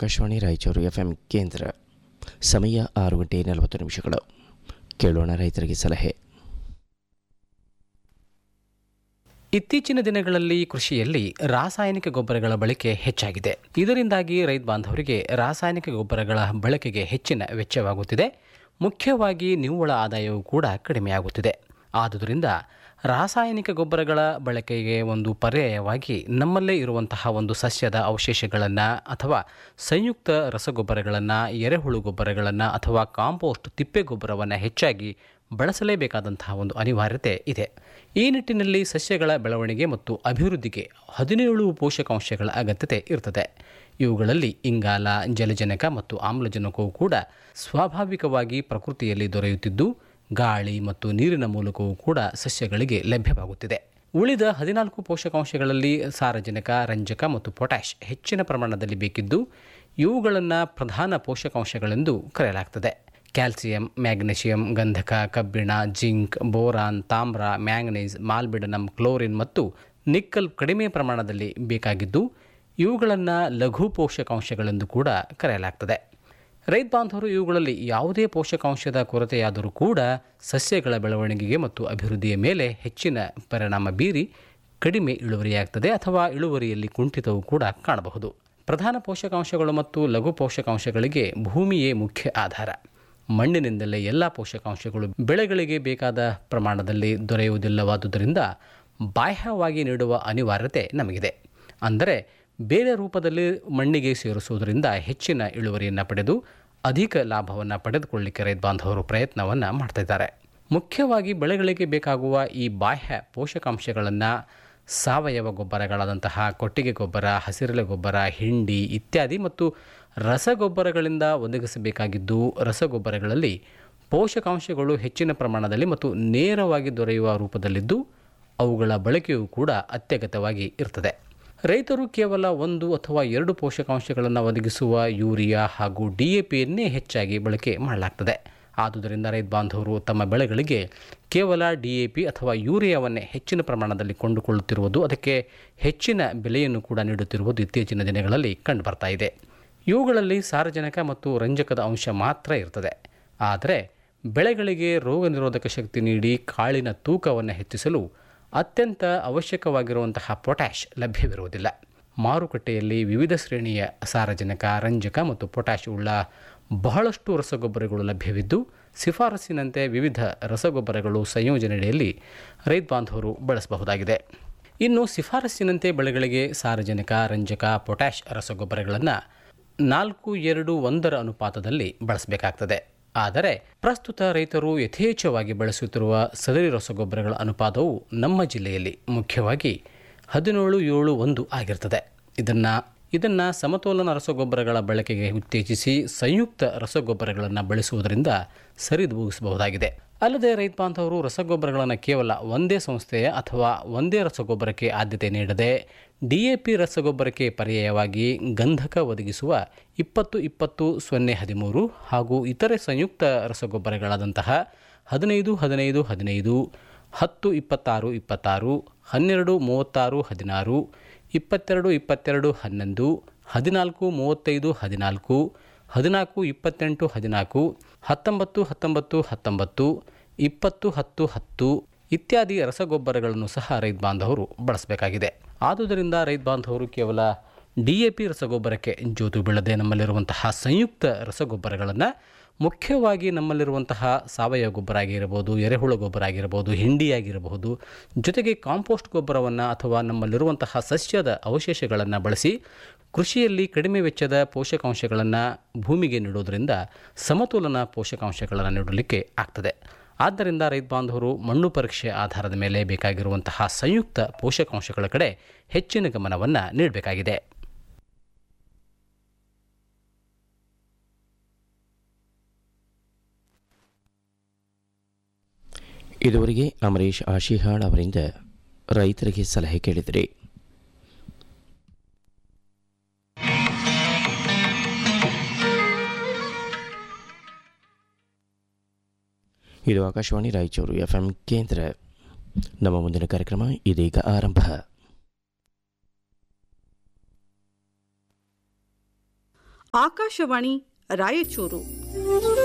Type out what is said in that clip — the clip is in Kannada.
ಆಕಾಶವಾಣಿ ರಾಯಚೂರು ಎಫ್ ಎಂ ಕೇಂದ್ರ ಸಮಯ ಆರು ಗಂಟೆ ನಲವತ್ತು ನಿಮಿಷಗಳು ಕೇಳೋಣ ರೈತರಿಗೆ ಸಲಹೆ ಇತ್ತೀಚಿನ ದಿನಗಳಲ್ಲಿ ಕೃಷಿಯಲ್ಲಿ ರಾಸಾಯನಿಕ ಗೊಬ್ಬರಗಳ ಬಳಕೆ ಹೆಚ್ಚಾಗಿದೆ ಇದರಿಂದಾಗಿ ರೈತ ಬಾಂಧವರಿಗೆ ರಾಸಾಯನಿಕ ಗೊಬ್ಬರಗಳ ಬಳಕೆಗೆ ಹೆಚ್ಚಿನ ವೆಚ್ಚವಾಗುತ್ತಿದೆ ಮುಖ್ಯವಾಗಿ ನಿವ್ವಳ ಆದಾಯವೂ ಕೂಡ ಕಡಿಮೆಯಾಗುತ್ತಿದೆ ಆದುದರಿಂದ ರಾಸಾಯನಿಕ ಗೊಬ್ಬರಗಳ ಬಳಕೆಗೆ ಒಂದು ಪರ್ಯಾಯವಾಗಿ ನಮ್ಮಲ್ಲೇ ಇರುವಂತಹ ಒಂದು ಸಸ್ಯದ ಅವಶೇಷಗಳನ್ನು ಅಥವಾ ಸಂಯುಕ್ತ ರಸಗೊಬ್ಬರಗಳನ್ನು ಎರೆಹುಳು ಗೊಬ್ಬರಗಳನ್ನು ಅಥವಾ ಕಾಂಪೋಸ್ಟ್ ತಿಪ್ಪೆ ಗೊಬ್ಬರವನ್ನು ಹೆಚ್ಚಾಗಿ ಬಳಸಲೇಬೇಕಾದಂತಹ ಒಂದು ಅನಿವಾರ್ಯತೆ ಇದೆ ಈ ನಿಟ್ಟಿನಲ್ಲಿ ಸಸ್ಯಗಳ ಬೆಳವಣಿಗೆ ಮತ್ತು ಅಭಿವೃದ್ಧಿಗೆ ಹದಿನೇಳು ಪೋಷಕಾಂಶಗಳ ಅಗತ್ಯತೆ ಇರ್ತದೆ ಇವುಗಳಲ್ಲಿ ಇಂಗಾಲ ಜಲಜನಕ ಮತ್ತು ಆಮ್ಲಜನಕವು ಕೂಡ ಸ್ವಾಭಾವಿಕವಾಗಿ ಪ್ರಕೃತಿಯಲ್ಲಿ ದೊರೆಯುತ್ತಿದ್ದು ಗಾಳಿ ಮತ್ತು ನೀರಿನ ಮೂಲಕವೂ ಕೂಡ ಸಸ್ಯಗಳಿಗೆ ಲಭ್ಯವಾಗುತ್ತಿದೆ ಉಳಿದ ಹದಿನಾಲ್ಕು ಪೋಷಕಾಂಶಗಳಲ್ಲಿ ಸಾರಜನಕ ರಂಜಕ ಮತ್ತು ಪೊಟ್ಯಾಷ್ ಹೆಚ್ಚಿನ ಪ್ರಮಾಣದಲ್ಲಿ ಬೇಕಿದ್ದು ಇವುಗಳನ್ನು ಪ್ರಧಾನ ಪೋಷಕಾಂಶಗಳೆಂದು ಕರೆಯಲಾಗ್ತದೆ ಕ್ಯಾಲ್ಸಿಯಂ ಮ್ಯಾಗ್ನೆಷಿಯಂ ಗಂಧಕ ಕಬ್ಬಿಣ ಜಿಂಕ್ ಬೋರಾನ್ ತಾಮ್ರ ಮ್ಯಾಂಗನೀಸ್ ಮಾಲ್ಬಿಡನಮ್ ಕ್ಲೋರಿನ್ ಮತ್ತು ನಿಕ್ಕಲ್ ಕಡಿಮೆ ಪ್ರಮಾಣದಲ್ಲಿ ಬೇಕಾಗಿದ್ದು ಇವುಗಳನ್ನು ಲಘು ಪೋಷಕಾಂಶಗಳೆಂದು ಕೂಡ ಕರೆಯಲಾಗ್ತದೆ ರೈತ ಬಾಂಧವರು ಇವುಗಳಲ್ಲಿ ಯಾವುದೇ ಪೋಷಕಾಂಶದ ಕೊರತೆಯಾದರೂ ಕೂಡ ಸಸ್ಯಗಳ ಬೆಳವಣಿಗೆಗೆ ಮತ್ತು ಅಭಿವೃದ್ಧಿಯ ಮೇಲೆ ಹೆಚ್ಚಿನ ಪರಿಣಾಮ ಬೀರಿ ಕಡಿಮೆ ಇಳುವರಿಯಾಗ್ತದೆ ಅಥವಾ ಇಳುವರಿಯಲ್ಲಿ ಕುಂಠಿತವೂ ಕೂಡ ಕಾಣಬಹುದು ಪ್ರಧಾನ ಪೋಷಕಾಂಶಗಳು ಮತ್ತು ಲಘು ಪೋಷಕಾಂಶಗಳಿಗೆ ಭೂಮಿಯೇ ಮುಖ್ಯ ಆಧಾರ ಮಣ್ಣಿನಿಂದಲೇ ಎಲ್ಲ ಪೋಷಕಾಂಶಗಳು ಬೆಳೆಗಳಿಗೆ ಬೇಕಾದ ಪ್ರಮಾಣದಲ್ಲಿ ದೊರೆಯುವುದಿಲ್ಲವಾದುದರಿಂದ ಬಾಹ್ಯವಾಗಿ ನೀಡುವ ಅನಿವಾರ್ಯತೆ ನಮಗಿದೆ ಅಂದರೆ ಬೇರೆ ರೂಪದಲ್ಲಿ ಮಣ್ಣಿಗೆ ಸೇರಿಸುವುದರಿಂದ ಹೆಚ್ಚಿನ ಇಳುವರಿಯನ್ನು ಪಡೆದು ಅಧಿಕ ಲಾಭವನ್ನು ಪಡೆದುಕೊಳ್ಳಲಿಕ್ಕೆ ರೈತ ಬಾಂಧವರು ಪ್ರಯತ್ನವನ್ನು ಮಾಡ್ತಾ ಇದ್ದಾರೆ ಮುಖ್ಯವಾಗಿ ಬೆಳೆಗಳಿಗೆ ಬೇಕಾಗುವ ಈ ಬಾಹ್ಯ ಪೋಷಕಾಂಶಗಳನ್ನು ಸಾವಯವ ಗೊಬ್ಬರಗಳಾದಂತಹ ಕೊಟ್ಟಿಗೆ ಗೊಬ್ಬರ ಹಸಿರೆಲೆ ಗೊಬ್ಬರ ಹಿಂಡಿ ಇತ್ಯಾದಿ ಮತ್ತು ರಸಗೊಬ್ಬರಗಳಿಂದ ಒದಗಿಸಬೇಕಾಗಿದ್ದು ರಸಗೊಬ್ಬರಗಳಲ್ಲಿ ಪೋಷಕಾಂಶಗಳು ಹೆಚ್ಚಿನ ಪ್ರಮಾಣದಲ್ಲಿ ಮತ್ತು ನೇರವಾಗಿ ದೊರೆಯುವ ರೂಪದಲ್ಲಿದ್ದು ಅವುಗಳ ಬಳಕೆಯೂ ಕೂಡ ಅತ್ಯಗತ್ಯವಾಗಿ ಇರ್ತದೆ ರೈತರು ಕೇವಲ ಒಂದು ಅಥವಾ ಎರಡು ಪೋಷಕಾಂಶಗಳನ್ನು ಒದಗಿಸುವ ಯೂರಿಯಾ ಹಾಗೂ ಡಿ ಎ ಪಿಯನ್ನೇ ಹೆಚ್ಚಾಗಿ ಬಳಕೆ ಮಾಡಲಾಗ್ತದೆ ಆದುದರಿಂದ ರೈತ ಬಾಂಧವರು ತಮ್ಮ ಬೆಳೆಗಳಿಗೆ ಕೇವಲ ಡಿ ಎ ಪಿ ಅಥವಾ ಯೂರಿಯಾವನ್ನೇ ಹೆಚ್ಚಿನ ಪ್ರಮಾಣದಲ್ಲಿ ಕೊಂಡುಕೊಳ್ಳುತ್ತಿರುವುದು ಅದಕ್ಕೆ ಹೆಚ್ಚಿನ ಬೆಲೆಯನ್ನು ಕೂಡ ನೀಡುತ್ತಿರುವುದು ಇತ್ತೀಚಿನ ದಿನಗಳಲ್ಲಿ ಕಂಡುಬರ್ತಾ ಇದೆ ಇವುಗಳಲ್ಲಿ ಸಾರಜನಕ ಮತ್ತು ರಂಜಕದ ಅಂಶ ಮಾತ್ರ ಇರ್ತದೆ ಆದರೆ ಬೆಳೆಗಳಿಗೆ ರೋಗ ನಿರೋಧಕ ಶಕ್ತಿ ನೀಡಿ ಕಾಳಿನ ತೂಕವನ್ನು ಹೆಚ್ಚಿಸಲು ಅತ್ಯಂತ ಅವಶ್ಯಕವಾಗಿರುವಂತಹ ಪೊಟ್ಯಾಷ್ ಲಭ್ಯವಿರುವುದಿಲ್ಲ ಮಾರುಕಟ್ಟೆಯಲ್ಲಿ ವಿವಿಧ ಶ್ರೇಣಿಯ ಸಾರಜನಕ ರಂಜಕ ಮತ್ತು ಪೊಟ್ಯಾಷ್ ಉಳ್ಳ ಬಹಳಷ್ಟು ರಸಗೊಬ್ಬರಗಳು ಲಭ್ಯವಿದ್ದು ಶಿಫಾರಸ್ಸಿನಂತೆ ವಿವಿಧ ರಸಗೊಬ್ಬರಗಳು ಸಂಯೋಜನೆಯಲ್ಲಿ ರೈತ ಬಾಂಧವರು ಬಳಸಬಹುದಾಗಿದೆ ಇನ್ನು ಶಿಫಾರಸ್ಸಿನಂತೆ ಬೆಳೆಗಳಿಗೆ ಸಾರಜನಕ ರಂಜಕ ಪೊಟ್ಯಾಷ್ ರಸಗೊಬ್ಬರಗಳನ್ನು ನಾಲ್ಕು ಎರಡು ಒಂದರ ಅನುಪಾತದಲ್ಲಿ ಬಳಸಬೇಕಾಗ್ತದೆ ಆದರೆ ಪ್ರಸ್ತುತ ರೈತರು ಯಥೇಚ್ಛವಾಗಿ ಬಳಸುತ್ತಿರುವ ಸದರಿ ರಸಗೊಬ್ಬರಗಳ ಅನುಪಾತವು ನಮ್ಮ ಜಿಲ್ಲೆಯಲ್ಲಿ ಮುಖ್ಯವಾಗಿ ಹದಿನೇಳು ಏಳು ಒಂದು ಆಗಿರ್ತದೆ ಇದನ್ನು ಇದನ್ನು ಸಮತೋಲನ ರಸಗೊಬ್ಬರಗಳ ಬಳಕೆಗೆ ಉತ್ತೇಜಿಸಿ ಸಂಯುಕ್ತ ರಸಗೊಬ್ಬರಗಳನ್ನು ಬಳಸುವುದರಿಂದ ಸರಿದೂಗಿಸಬಹುದಾಗಿದೆ ಅಲ್ಲದೆ ರೈತ ಬಾಂಧವರು ರಸಗೊಬ್ಬರಗಳನ್ನು ಕೇವಲ ಒಂದೇ ಸಂಸ್ಥೆಯ ಅಥವಾ ಒಂದೇ ರಸಗೊಬ್ಬರಕ್ಕೆ ಆದ್ಯತೆ ನೀಡದೆ ಡಿ ಎ ಪಿ ರಸಗೊಬ್ಬರಕ್ಕೆ ಪರ್ಯಾಯವಾಗಿ ಗಂಧಕ ಒದಗಿಸುವ ಇಪ್ಪತ್ತು ಇಪ್ಪತ್ತು ಸೊನ್ನೆ ಹದಿಮೂರು ಹಾಗೂ ಇತರೆ ಸಂಯುಕ್ತ ರಸಗೊಬ್ಬರಗಳಾದಂತಹ ಹದಿನೈದು ಹದಿನೈದು ಹದಿನೈದು ಹತ್ತು ಇಪ್ಪತ್ತಾರು ಇಪ್ಪತ್ತಾರು ಹನ್ನೆರಡು ಮೂವತ್ತಾರು ಹದಿನಾರು ಇಪ್ಪತ್ತೆರಡು ಇಪ್ಪತ್ತೆರಡು ಹನ್ನೊಂದು ಹದಿನಾಲ್ಕು ಮೂವತ್ತೈದು ಹದಿನಾಲ್ಕು ಹದಿನಾಲ್ಕು ಇಪ್ಪತ್ತೆಂಟು ಹದಿನಾಲ್ಕು ಹತ್ತೊಂಬತ್ತು ಹತ್ತೊಂಬತ್ತು ಹತ್ತೊಂಬತ್ತು ಇಪ್ಪತ್ತು ಹತ್ತು ಹತ್ತು ಇತ್ಯಾದಿ ರಸಗೊಬ್ಬರಗಳನ್ನು ಸಹ ರೈತ ಬಾಂಧವರು ಬಳಸಬೇಕಾಗಿದೆ ಆದುದರಿಂದ ರೈತ ಬಾಂಧವರು ಕೇವಲ ಡಿ ಎ ಪಿ ರಸಗೊಬ್ಬರಕ್ಕೆ ಜೋತು ಬೀಳದೆ ನಮ್ಮಲ್ಲಿರುವಂತಹ ಸಂಯುಕ್ತ ರಸಗೊಬ್ಬರಗಳನ್ನು ಮುಖ್ಯವಾಗಿ ನಮ್ಮಲ್ಲಿರುವಂತಹ ಸಾವಯವ ಗೊಬ್ಬರ ಆಗಿರಬಹುದು ಎರೆಹುಳ ಗೊಬ್ಬರ ಆಗಿರಬಹುದು ಹಿಂಡಿಯಾಗಿರಬಹುದು ಜೊತೆಗೆ ಕಾಂಪೋಸ್ಟ್ ಗೊಬ್ಬರವನ್ನು ಅಥವಾ ನಮ್ಮಲ್ಲಿರುವಂತಹ ಸಸ್ಯದ ಅವಶೇಷಗಳನ್ನು ಬಳಸಿ ಕೃಷಿಯಲ್ಲಿ ಕಡಿಮೆ ವೆಚ್ಚದ ಪೋಷಕಾಂಶಗಳನ್ನು ಭೂಮಿಗೆ ನೀಡೋದರಿಂದ ಸಮತೋಲನ ಪೋಷಕಾಂಶಗಳನ್ನು ನೀಡಲಿಕ್ಕೆ ಆಗ್ತದೆ ಆದ್ದರಿಂದ ರೈತ ಬಾಂಧವರು ಮಣ್ಣು ಪರೀಕ್ಷೆ ಆಧಾರದ ಮೇಲೆ ಬೇಕಾಗಿರುವಂತಹ ಸಂಯುಕ್ತ ಪೋಷಕಾಂಶಗಳ ಕಡೆ ಹೆಚ್ಚಿನ ಗಮನವನ್ನು ನೀಡಬೇಕಾಗಿದೆ ಇದುವರೆಗೆ ಅಮರೇಶ್ ಆಶಿಹಾಳ್ ಅವರಿಂದ ರೈತರಿಗೆ ಸಲಹೆ ಕೇಳಿದಿರಿ ಇದು ಆಕಾಶವಾಣಿ ರಾಯಚೂರು ಎಫ್ ಎಂ ಕೇಂದ್ರ ನಮ್ಮ ಮುಂದಿನ ಕಾರ್ಯಕ್ರಮ ಇದೀಗ ಆರಂಭ ಆಕಾಶವಾಣಿ ರಾಯಚೂರು